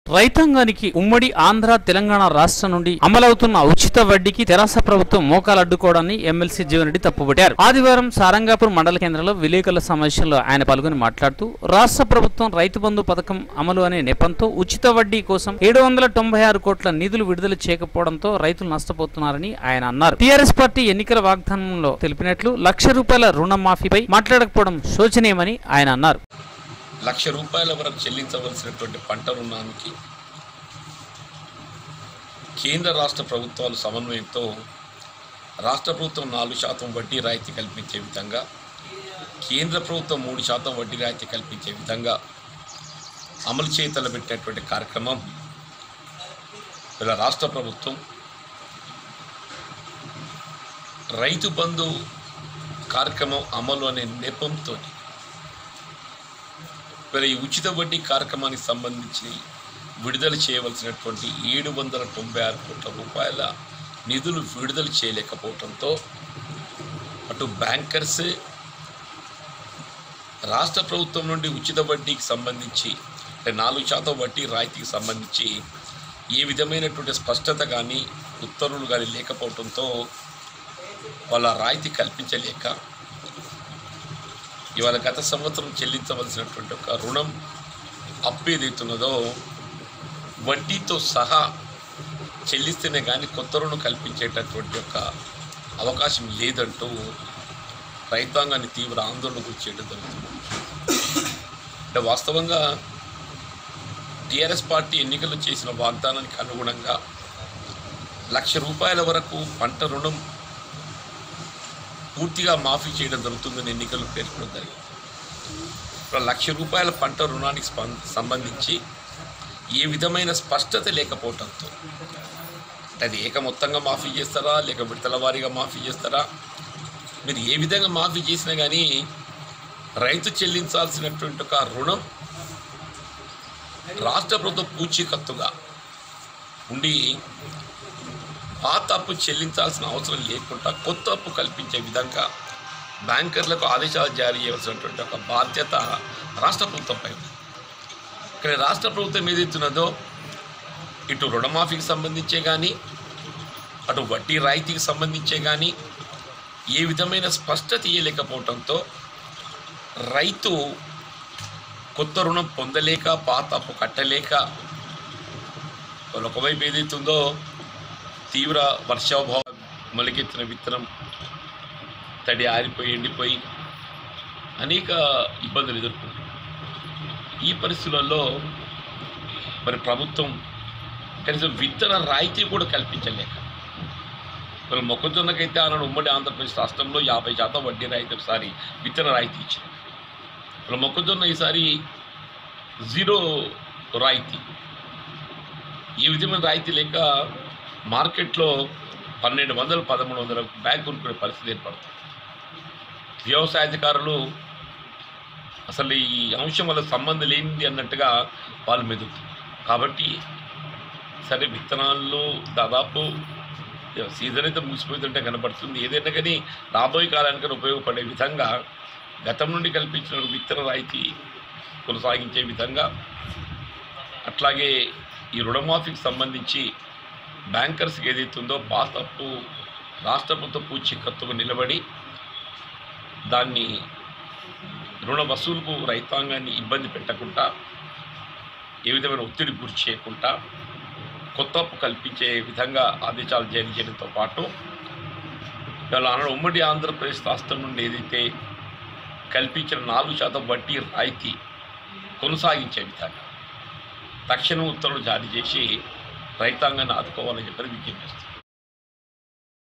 రైతాంగానికి ఉమ్మడి ఆంధ్ర తెలంగాణ రాష్ట్రం నుండి అమలవుతున్న ఉచిత వడ్డీకి తెరాస ప్రభుత్వం మోకాలు అడ్డుకోవడాన్ని ఎమ్మెల్సీ జీవన్రెడ్డి తప్పుపట్టారు ఆదివారం సారంగాపూర్ మండల కేంద్రంలో విలేకరుల సమావేశంలో ఆయన పాల్గొని మాట్లాడుతూ రాష్ట్ర ప్రభుత్వం రైతు బంధు పథకం అమలు అనే నెపంతో ఉచిత వడ్డీ కోసం ఏడు వందల తొంభై ఆరు కోట్ల నిధులు విడుదల చేయకపోవడంతో రైతులు నష్టపోతున్నారని ఆయన అన్నారు టీఆర్ఎస్ పార్టీ ఎన్నికల వాగ్దానంలో తెలిపినట్లు లక్ష రూపాయల రుణమాఫీపై మాట్లాడకపోవడం శోచనీయమని ఆయన అన్నారు లక్ష రూపాయల వరకు చెల్లించవలసినటువంటి పంట రుణానికి కేంద్ర రాష్ట్ర ప్రభుత్వాలు సమన్వయంతో రాష్ట్ర ప్రభుత్వం నాలుగు శాతం వడ్డీ రాయితీ కల్పించే విధంగా కేంద్ర ప్రభుత్వం మూడు శాతం వడ్డీ రాయితీ కల్పించే విధంగా అమలు చేయి తలబెట్టినటువంటి కార్యక్రమం ఇలా రాష్ట్ర ప్రభుత్వం రైతు బంధు కార్యక్రమం అమలు అనే నెపంతో మరి ఈ ఉచిత వడ్డీ కార్యక్రమానికి సంబంధించి విడుదల చేయవలసినటువంటి ఏడు వందల తొంభై ఆరు కోట్ల రూపాయల నిధులు విడుదల చేయలేకపోవడంతో అటు బ్యాంకర్స్ రాష్ట్ర ప్రభుత్వం నుండి ఉచిత వడ్డీకి సంబంధించి అంటే నాలుగు శాతం వడ్డీ రాయితీకి సంబంధించి ఏ విధమైనటువంటి స్పష్టత కానీ ఉత్తర్వులు కానీ లేకపోవడంతో వాళ్ళ రాయితీ కల్పించలేక ఇవాళ గత సంవత్సరం చెల్లించవలసినటువంటి ఒక రుణం అప్పు ఏదైతున్నదో వడ్డీతో సహా చెల్లిస్తేనే కానీ కొత్త రుణం కల్పించేటటువంటి ఒక అవకాశం లేదంటూ రైతాంగాన్ని తీవ్ర ఆందోళన గురి చేయడం జరుగుతుంది అంటే వాస్తవంగా టీఆర్ఎస్ పార్టీ ఎన్నికల్లో చేసిన వాగ్దానానికి అనుగుణంగా లక్ష రూపాయల వరకు పంట రుణం పూర్తిగా మాఫీ చేయడం జరుగుతుందని ఎన్నికలు పేర్కొనడం జరిగింది ఇప్పుడు లక్ష రూపాయల పంట రుణానికి స్పం- సంబంధించి ఏ విధమైన స్పష్టత లేకపోవడంతో అంటే అది ఏక మొత్తంగా మాఫీ చేస్తారా లేక విడతల వారీగా మాఫీ చేస్తారా మీరు ఏ విధంగా మాఫీ చేసినా కానీ రైతు చెల్లించాల్సినటువంటి ఒక రుణం రాష్ట్ర ప్రభుత్వ పూచీకత్తుగా ఉండి పాత అప్పు చెల్లించాల్సిన అవసరం లేకుండా కొత్త అప్పు కల్పించే విధంగా బ్యాంకర్లకు ఆదేశాలు జారీ చేయవలసినటువంటి ఒక బాధ్యత రాష్ట్ర ప్రభుత్వంపై ఉంది ఇక్కడ రాష్ట్ర ప్రభుత్వం ఏదైతున్నదో ఇటు రుణమాఫీకి సంబంధించే కానీ అటు వడ్డీ రాయితీకి సంబంధించే కానీ ఏ విధమైన స్పష్టత ఇవ్వలేకపోవడంతో రైతు కొత్త రుణం పొందలేక పాత అప్పు కట్టలేక వాళ్ళు ఒకవైపు ఏదైతుందో తీవ్ర వర్షాభావం మొలకెత్తిన విత్తనం తడి ఆరిపోయి ఎండిపోయి అనేక ఇబ్బందులు ఎదుర్కొంటుంది ఈ పరిస్థితులలో మరి ప్రభుత్వం కనీసం విత్తన రాయితీ కూడా కల్పించలేక మరి మొక్కజొన్నకైతే ఆనాడు ఉమ్మడి ఆంధ్రప్రదేశ్ రాష్ట్రంలో యాభై శాతం వడ్డీ రాయితీ ఒకసారి విత్తన రాయితీ ఇచ్చింది మరి మొక్కజొన్న ఈసారి జీరో రాయితీ ఈ విధమైన రాయితీ లేక మార్కెట్లో పన్నెండు వందలు పదమూడు వందల బ్యాగ్ కొనుక్కునే పరిస్థితి ఏర్పడుతుంది వ్యవసాయాధికారులు అసలు ఈ అంశం వల్ల సంబంధం లేనిది అన్నట్టుగా వాళ్ళు మెదులుతుంది కాబట్టి సరే విత్తనాల్లో దాదాపు సీజన్ అయితే ముగిసిపోతుంటే కనపడుతుంది ఏదైనా కానీ రాబోయే కాలానికి ఉపయోగపడే విధంగా గతం నుండి కల్పించిన విత్తన రాయితీ కొనసాగించే విధంగా అట్లాగే ఈ రుణమాఫీకి సంబంధించి బ్యాంకర్స్కి ఏదైతుందో పాత అప్పు రాష్ట్ర ప్రభుత్వ పూచీకత్తుకు నిలబడి దాన్ని రుణ వసూలుకు రైతాంగాన్ని ఇబ్బంది పెట్టకుండా ఏ విధమైన ఒత్తిడి గురి చేయకుండా కొత్త అప్పు కల్పించే విధంగా ఆదేశాలు జారీ చేయడంతో పాటు ఇవాళ ఆనాడు ఉమ్మడి ఆంధ్రప్రదేశ్ రాష్ట్రం నుండి ఏదైతే కల్పించిన నాలుగు శాతం వడ్డీ రాయితీ కొనసాగించే విధంగా తక్షణ ఉత్తర్వులు జారీ చేసి రైతాంగాన్ని ఆదుకోవాలని చెప్పని విజ్ఞప్తి చేస్తుంది